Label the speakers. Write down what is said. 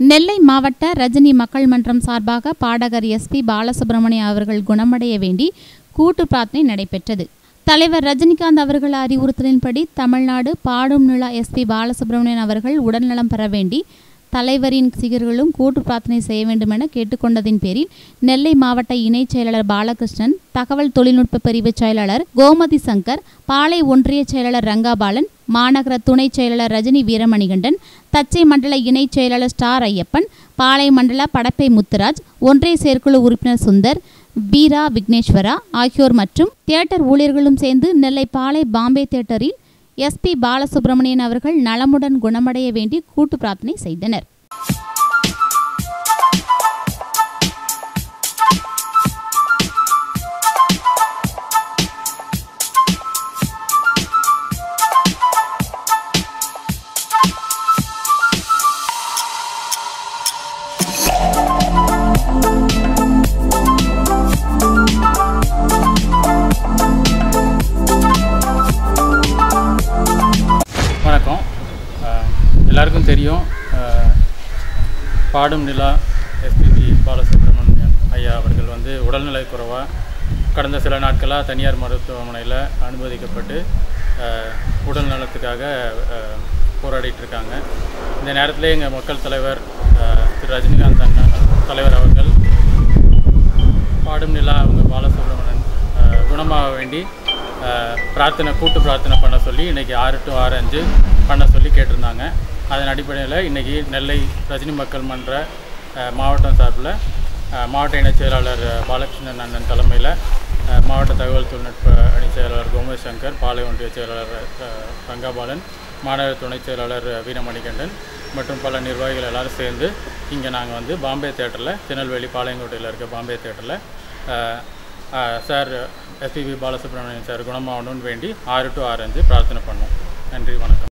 Speaker 1: நெல்லை மாவட்ட ரஜினி மக்கள் மன்றம் சார்பாக பாடகர் எஸ்பி பாலசுப்ரமணியம் அவர்கள் குணமடைய வேண்டி கூட்டு பிரார்த்தனை நடைபெற்றது தலைவர் ரஜினிகாந்த் அவர்கள் அறிவுறுத்தலின்படி தமிழ்நாடு பாடும் நிலா எஸ்பி பாலசுப்ரமணியன் அவர்கள் உடல்நலம் பெற வேண்டி தலைவரின் ரசிகர்களும் கூட்டு பிரார்த்தனை செய்ய வேண்டும் என கேட்டுக்கொண்டதின் பேரில் நெல்லை மாவட்ட இணைச் செயலாளர் பாலகிருஷ்ணன் தகவல் தொழில்நுட்ப பிரிவு செயலாளர் கோமதி சங்கர் பாளை ஒன்றிய செயலாளர் ரங்காபாலன் மாநகர துணைச் செயலாளர் ரஜினி வீரமணிகண்டன் தச்சை மண்டல இணைச் செயலாளர் ஸ்டார் ஐயப்பன் பாளை மண்டல படப்பை முத்துராஜ் ஒன்றிய செயற்குழு உறுப்பினர் சுந்தர் பீரா விக்னேஸ்வரா ஆகியோர் மற்றும் தியேட்டர் ஊழியர்களும் சேர்ந்து நெல்லை பாளை பாம்பே தியேட்டரில் எஸ்பி பாலசுப்ரமணியன் அவர்கள் நலமுடன் குணமடைய வேண்டி கூட்டு பிரார்த்தனை செய்தனர்
Speaker 2: வணக்கம் அஹ், எல்லாருக்கும் தெரியும் அஹ், பாடும் நிலா எஸ்பிபி பாலசுப்ரமணியன் ஐயா அவர்கள் வந்து உடல்நலை குறைவாக கடந்த சில நாட்களாக தனியார் மருத்துவமனையில் அனுமதிக்கப்பட்டு அஹ், உடல் நலத்துக்காக அஹ், போராடிட்டு இருக்காங்க இந்த நேரத்தில் எங்கள் மக்கள் தலைவர் அஹ், திரு ரஜினிகாந்த் அண்ணன் தலைவர் அவர்கள் பாடும் நிலா அவங்க பாலசுப்ரமணியன் அஹ், குணமாக வேண்டி அஹ், பிரார்த்தனை கூட்டு பிரார்த்தனை பண்ண சொல்லி இன்றைக்கி ஆறு டு ஆறு அஞ்சு பண்ண சொல்லி கேட்டிருந்தாங்க அதன் அடிப்படையில் இன்றைக்கி நெல்லை ரஜினி மக்கள் மன்ற அஹ், மாவட்டம் சார்பில் அஹ், மாவட்ட இணைச் செயலாளர் அஹ், பாலகிருஷ்ணன் அண்ணன் தலைமையில் அஹ், மாவட்ட தகவல் தொழில்நுட்ப அணிச் செயலாளர் கோமதி சங்கர் பாளை ஒன்றிய செயலாளர் அஹ், ரங்காபாலன் மாநகர துணைச் செயலாளர் அஹ், வீரமணிகண்டன் மற்றும் பல நிர்வாகிகள் எல்லாரும் சேர்ந்து இங்கே நாங்கள் வந்து பாம்பே தேட்டரில் திருநெல்வேலி பாளையங்கோட்டையில் இருக்க பாம்பே தேட்டரில் சார் எஸ்பிபி பாலசுப்ரமணியன் சார் குணமாகணும்னு வேண்டி ஆறு டு ஆறு அஞ்சு பிரார்த்தனை பண்ணோம் நன்றி வணக்கம்